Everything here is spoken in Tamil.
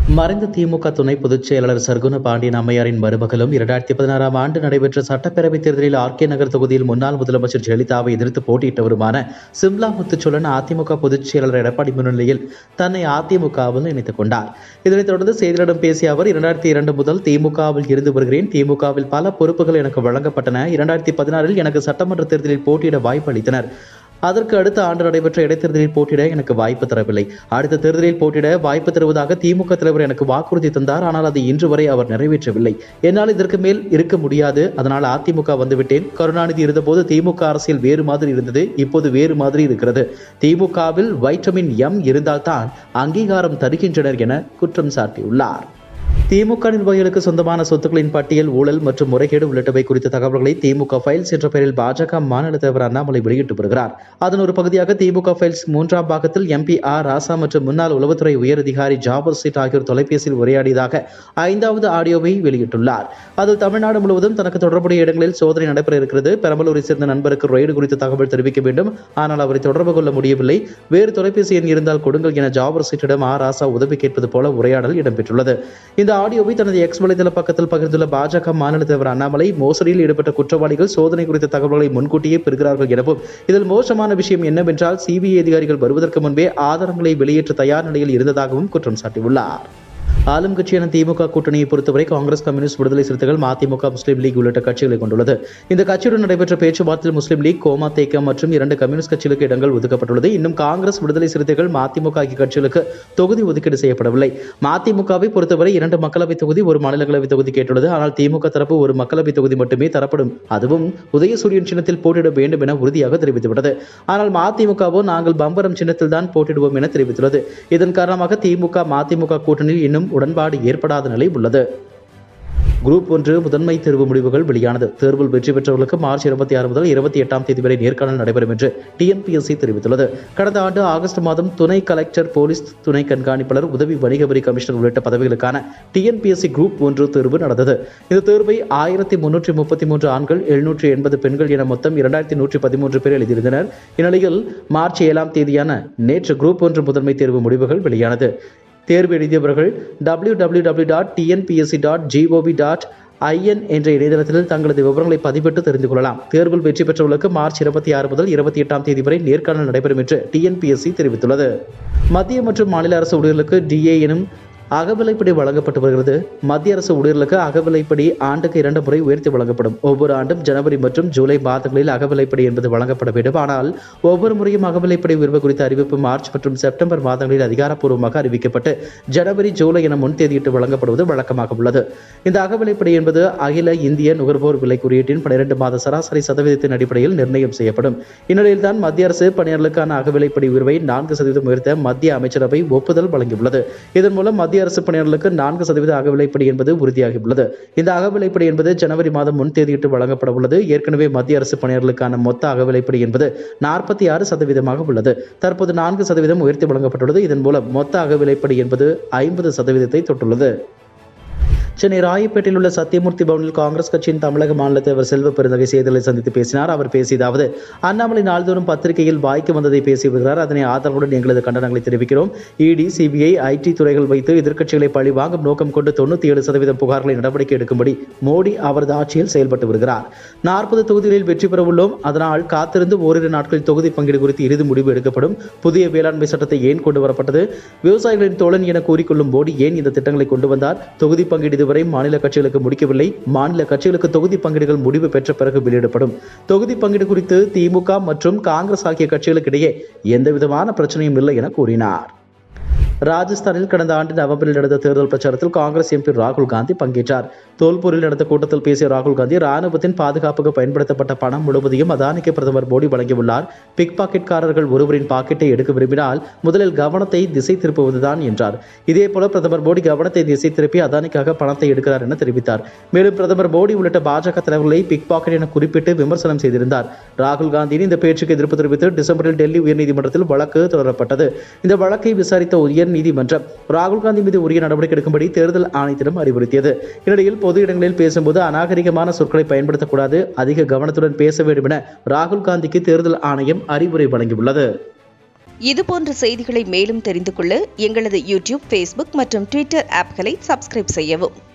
மறைந்த திமுக துணை பொதுச் செயலாளர் சர்குண பாண்டியன் அம்மையாரின் மருமகளும் இரண்டாயிரத்தி பதினாறாம் ஆண்டு நடைபெற்ற சட்டப்பேரவைத் தேர்தலில் ஆர்கே நகர் தொகுதியில் முன்னாள் முதலமைச்சர் ஜெயலலிதாவை எதிர்த்து போட்டியிட்டவருமான சிம்லா முத்துச்சோழன் அதிமுக பொதுச் செயலாளர் எடப்பாடி முன்னிலையில் தன்னை அதிமுகவில் இணைத்துக் கொண்டார் இதனைத் தொடர்ந்து செய்தியாளரிடம் பேசிய அவர் இரண்டாயிரத்தி இரண்டு முதல் திமுகவில் இருந்து வருகிறேன் திமுகவில் பல பொறுப்புகள் எனக்கு வழங்கப்பட்டன இரண்டாயிரத்தி பதினாறில் எனக்கு சட்டமன்ற தேர்தலில் போட்டியிட வாய்ப்பு அளித்தனர் அதற்கு அடுத்த ஆண்டு நடைபெற்ற இடைத்தேர்தலில் போட்டியிட எனக்கு வாய்ப்பு தரவில்லை அடுத்த தேர்தலில் போட்டியிட வாய்ப்பு தருவதாக திமுக தலைவர் எனக்கு வாக்குறுதி தந்தார் ஆனால் அதை இன்று வரை அவர் நிறைவேற்றவில்லை என்னால் இதற்கு மேல் இருக்க முடியாது அதனால் அதிமுக வந்துவிட்டேன் கருணாநிதி இருந்தபோது திமுக அரசியல் வேறு மாதிரி இருந்தது இப்போது வேறு மாதிரி இருக்கிறது திமுகவில் வைட்டமின் எம் இருந்தால்தான் அங்கீகாரம் தருகின்றனர் என குற்றம் சாட்டியுள்ளார் திமுக நிர்வாகிகளுக்கு சொந்தமான சொத்துக்களின் பட்டியல் ஊழல் மற்றும் முறைகேடு உள்ளிட்டவை குறித்த தகவல்களை திமுக ஃபைல்ஸ் என்ற பெயரில் பாஜக மாநில தலைவர் அண்ணாமலை வெளியிட்டு வருகிறார் அதன் ஒரு பகுதியாக திமுக ஃபைல்ஸ் மூன்றாம் பாகத்தில் எம்பி ஆர் ராசா மற்றும் முன்னாள் உளவுத்துறை உயரதிகாரி ஜாபர் சீட் ஆகியோர் தொலைபேசியில் உரையாடியதாக ஐந்தாவது ஆடியோவை வெளியிட்டுள்ளார் அதில் தமிழ்நாடு முழுவதும் தனக்கு தொடர்புடைய இடங்களில் சோதனை நடைபெற இருக்கிறது பெரம்பலூரை சேர்ந்த நண்பருக்கு ரெய்டு குறித்த தகவல் தெரிவிக்க வேண்டும் ஆனால் அவரை தொடர்பு கொள்ள முடியவில்லை வேறு தொலைபேசி எண் இருந்தால் கொடுங்கள் என ஜாபர் சீட்டிடம் ஆர் ராசா உதவி கேட்பது போல உரையாடல் இடம்பெற்றுள்ளது இந்த ஆடியோவை தனது எக்ஸ் வலைதள பக்கத்தில் பகிர்ந்துள்ள பாஜக மாநில தலைவர் அண்ணாமலை மோசடியில் ஈடுபட்ட குற்றவாளிகள் சோதனை குறித்த தகவல்களை முன்கூட்டியே பெறுகிறார்கள் எனவும் இதில் மோசமான விஷயம் என்னவென்றால் சிபிஐ அதிகாரிகள் வருவதற்கு முன்பே ஆதாரங்களை வெளியேற்ற தயார் நிலையில் இருந்ததாகவும் குற்றம் சாட்டியுள்ளார் ஆளும் கட்சியான திமுக கூட்டணியை பொறுத்தவரை காங்கிரஸ் கம்யூனிஸ்ட் விடுதலை சிறுத்தைகள் மதிமுக முஸ்லீம் லீக் உள்ளிட்ட கட்சிகளை கொண்டுள்ளது இந்த கட்சியுடன் நடைபெற்ற பேச்சுவார்த்தையில் முஸ்லீம் லீக் கோமா தேக்கம் மற்றும் இரண்டு கம்யூனிஸ்ட் கட்சிகளுக்கு இடங்கள் ஒதுக்கப்பட்டுள்ளது இன்னும் காங்கிரஸ் விடுதலை சிறுத்தைகள் மதிமுக ஆகிய கட்சிகளுக்கு தொகுதி ஒதுக்கீடு செய்யப்படவில்லை மதிமுகவை பொறுத்தவரை இரண்டு மக்களவை தொகுதி ஒரு மாநிலங்களவை தொகுதி கேட்டுள்ளது ஆனால் திமுக தரப்பு ஒரு மக்களவை தொகுதி மட்டுமே தரப்படும் அதுவும் உதயசூரியன் சின்னத்தில் போட்டியிட வேண்டும் என உறுதியாக தெரிவித்துவிட்டது ஆனால் மதிமுகவோ நாங்கள் பம்பரம் சின்னத்தில் தான் போட்டியிடுவோம் என தெரிவித்துள்ளது இதன் காரணமாக திமுக மதிமுக கூட்டணியில் இன்னும் உடன்பாடு ஏற்படாத நிலை உள்ளது குரூப் ஒன்று முதன்மை தேர்வு முடிவுகள் வெளியானது தேர்வில் வெற்றி பெற்றவர்களுக்கு மார்ச் இருபத்தி ஆறு முதல் இருபத்தி எட்டாம் தேதி வரை நேர்காணல் நடைபெறும் என்று டிஎன்பிஎஸ்சி தெரிவித்துள்ளது கடந்த ஆண்டு ஆகஸ்ட் மாதம் துணை கலெக்டர் போலீஸ் துணை கண்காணிப்பாளர் உதவி வணிக வரி கமிஷனர் உள்ளிட்ட பதவிகளுக்கான டிஎன்பிஎஸ்சி குரூப் ஒன்று தேர்வு நடந்தது இந்த தேர்வை ஆயிரத்தி முன்னூற்றி முப்பத்தி மூன்று ஆண்கள் எழுநூற்றி எண்பது பெண்கள் என மொத்தம் இரண்டாயிரத்தி நூற்றி பதிமூன்று பேர் எழுதியிருந்தனர் இந்நிலையில் மார்ச் ஏழாம் தேதியான நேற்று குரூப் ஒன்று முதன்மை தேர்வு முடிவுகள் வெளியானது தேர்வு எழுதியவர்கள் W W W dot TNPSC dot G O V dot I N என்ற இணையதளத்தில் தங்களது விவரங்களை பதிவிட்டு தெரிந்து கொள்ளலாம் தேர்வில் வெற்றி பெற்றவர்களுக்கு மார்ச் இருபத்தி ஆறு முதல் இருபத்தி எட்டாம் தேதி வரை நேர்காணல் நடைபெறும் என்று டிஎன்பிஎஸ்சி தெரிவித்துள்ளது மத்திய மற்றும் மாநில அரசு ஊழியர்களுக்கு டிஏ எனும் அகவிலைப்படி வழங்கப்பட்டு வருகிறது மத்திய அரசு ஊழியர்களுக்கு அகவிலைப்படி ஆண்டுக்கு இரண்டு முறை உயர்த்தி வழங்கப்படும் ஒவ்வொரு ஆண்டும் ஜனவரி மற்றும் ஜூலை மாதங்களில் அகவிலைப்படி என்பது வழங்கப்பட வேண்டும் ஆனால் ஒவ்வொரு முறையும் அகவிலைப்படி உயர்வு குறித்த அறிவிப்பு மார்ச் மற்றும் செப்டம்பர் மாதங்களில் அதிகாரப்பூர்வமாக அறிவிக்கப்பட்டு ஜனவரி ஜூலை என முன்தேதியிட்டு வழங்கப்படுவது வழக்கமாக உள்ளது இந்த அகவிலைப்படி என்பது அகில இந்திய நுகர்வோர் விலை குறியீட்டின் பனிரெண்டு மாத சராசரி சதவீதத்தின் அடிப்படையில் நிர்ணயம் செய்யப்படும் இந்நிலையில் தான் மத்திய அரசு பணியாளர்களுக்கான அகவிலைப்படி உயர்வை நான்கு சதவீதம் உயர்த்த மத்திய அமைச்சரவை ஒப்புதல் வழங்கியுள்ளது இதன் மூலம் மத்திய அரசு பணியாளர்களுக்கு நான்கு சதவீத அகவிலைப்படி என்பது உறுதியாகியுள்ளது இந்த அகவிலைப்படி என்பது ஜனவரி மாதம் முன்தேதியிட்டு வழங்கப்பட உள்ளது ஏற்கனவே மத்திய அரசு பணியாளர்களுக்கான மொத்த அகவிலைப்படி என்பது நாற்பத்தி ஆறு சதவீதமாக உள்ளது தற்போது நான்கு சதவீதம் உயர்த்தி வழங்கப்பட்டுள்ளது இதன் மூலம் மொத்த அகவிலைப்படி என்பது ஐம்பது சதவீதத்தை தொட்டுள்ளது சென்னை ராயப்பேட்டையில் உள்ள சத்தியமூர்த்தி பவனில் காங்கிரஸ் கட்சியின் தமிழக மாநில தலைவர் செல்வ பெருந்தகை செய்திகளை சந்தித்து பேசினார் அவர் பேசியதாவது அண்ணாமலை நாள்தோறும் பத்திரிகையில் வாய்க்கு வந்ததை பேசி வருகிறார் அதனை ஆதரவுடன் எங்களது கண்டனங்களை தெரிவிக்கிறோம் இடி சிபிஐ ஐடி துறைகள் வைத்து எதிர்க்கட்சிகளை பழி வாங்கும் நோக்கம் கொண்டு தொண்ணூத்தி ஏழு சதவீதம் புகார்களை நடவடிக்கை எடுக்கும்படி மோடி அவரது ஆட்சியில் செயல்பட்டு வருகிறார் நாற்பது தொகுதிகளில் வெற்றி பெற உள்ளோம் அதனால் காத்திருந்து ஓரிரு நாட்களில் தொகுதி பங்கீடு குறித்து இறுதி முடிவு எடுக்கப்படும் புதிய வேளாண்மை சட்டத்தை ஏன் கொண்டு வரப்பட்டது விவசாயிகளின் தோழன் என கூறிக்கொள்ளும் மோடி ஏன் இந்த திட்டங்களை கொண்டு வந்தார் தொகுதி பங்கீடு இதுவரை மாநில கட்சிகளுக்கு முடிக்கவில்லை மாநில கட்சிகளுக்கு தொகுதி பங்கீடுகள் முடிவு பெற்ற பிறகு வெளியிடப்படும் தொகுதி பங்கீடு குறித்து திமுக மற்றும் காங்கிரஸ் ஆகிய கட்சிகளுக்கிடையே எந்தவிதமான பிரச்சனையும் இல்லை என கூறினார் ராஜஸ்தானில் கடந்த ஆண்டு நவம்பரில் நடந்த தேர்தல் பிரச்சாரத்தில் காங்கிரஸ் எம்பி ராகுல் காந்தி பங்கேற்றார் தோல்பூரில் நடந்த கூட்டத்தில் பேசிய ராகுல் காந்தி ராணுவத்தின் பாதுகாப்புக்கு பயன்படுத்தப்பட்ட பணம் முழுவதையும் அதானிக்கு பிரதமர் மோடி வழங்கியுள்ளார் பிக் பாக்கெட்காரர்கள் ஒருவரின் பாக்கெட்டை எடுக்க விரும்பினால் முதலில் கவனத்தை திசை திருப்புவதுதான் என்றார் இதேபோல பிரதமர் மோடி கவனத்தை திசை திருப்பி அதானிக்காக பணத்தை எடுக்கிறார் என தெரிவித்தார் மேலும் பிரதமர் மோடி உள்ளிட்ட பாஜக தலைவர்களை பிக் பாக்கெட் என குறிப்பிட்டு விமர்சனம் செய்திருந்தார் ராகுல் காந்தியின் இந்த பேச்சுக்கு எதிர்ப்பு தெரிவித்து டிசம்பரில் டெல்லி உயர்நீதிமன்றத்தில் வழக்கு தொடரப்பட்டது இந்த வழக்கை விசாரித்த உயர் நீதிமன்றம் ராகுல் காந்தி மீது உரிய நடவடிக்கை எடுக்கும்படி தேர்தல் ஆணையத்திடம் அறிவுறுத்தியது இந்நிலையில் பொது இடங்களில் பேசும்போது அநாகரிகமான சொற்களை பயன்படுத்தக்கூடாது அதிக கவனத்துடன் பேச வேண்டும் என ராகுல் காந்திக்கு தேர்தல் ஆணையம் அறிவுரை வழங்கியுள்ளது இதுபோன்ற செய்திகளை மேலும் தெரிந்து கொள்ள எங்களது யூடியூப் ஃபேஸ்புக் மற்றும் ட்விட்டர் ஆப்களை சப்ஸ்கிரைப் செய்யவும்